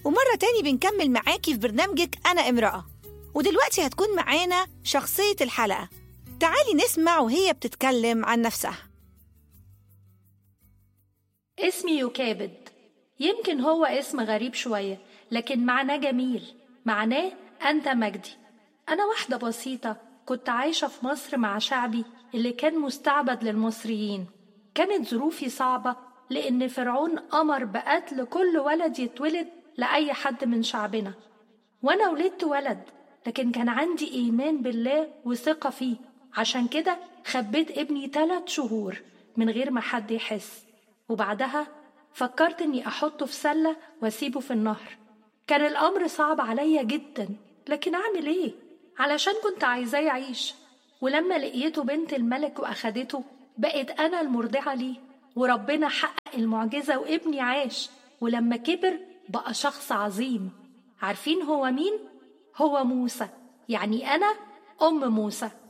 ومرة تاني بنكمل معاكي في برنامجك أنا امرأة ودلوقتي هتكون معانا شخصية الحلقة تعالي نسمع وهي بتتكلم عن نفسها اسمي يكابد يمكن هو اسم غريب شوية لكن معناه جميل معناه أنت مجدي أنا واحدة بسيطة كنت عايشة في مصر مع شعبي اللي كان مستعبد للمصريين كانت ظروفي صعبة لأن فرعون أمر بقتل كل ولد يتولد لأي حد من شعبنا وأنا ولدت ولد لكن كان عندي إيمان بالله وثقة فيه عشان كده خبيت ابني تلات شهور من غير ما حد يحس وبعدها فكرت إني أحطه في سلة وأسيبه في النهر كان الأمر صعب عليا جدا لكن أعمل إيه؟ علشان كنت عايزاه يعيش ولما لقيته بنت الملك وأخدته بقيت أنا المرضعة ليه وربنا حقق المعجزة وابني عاش ولما كبر بقى شخص عظيم عارفين هو مين؟ هو موسى يعني أنا أم موسى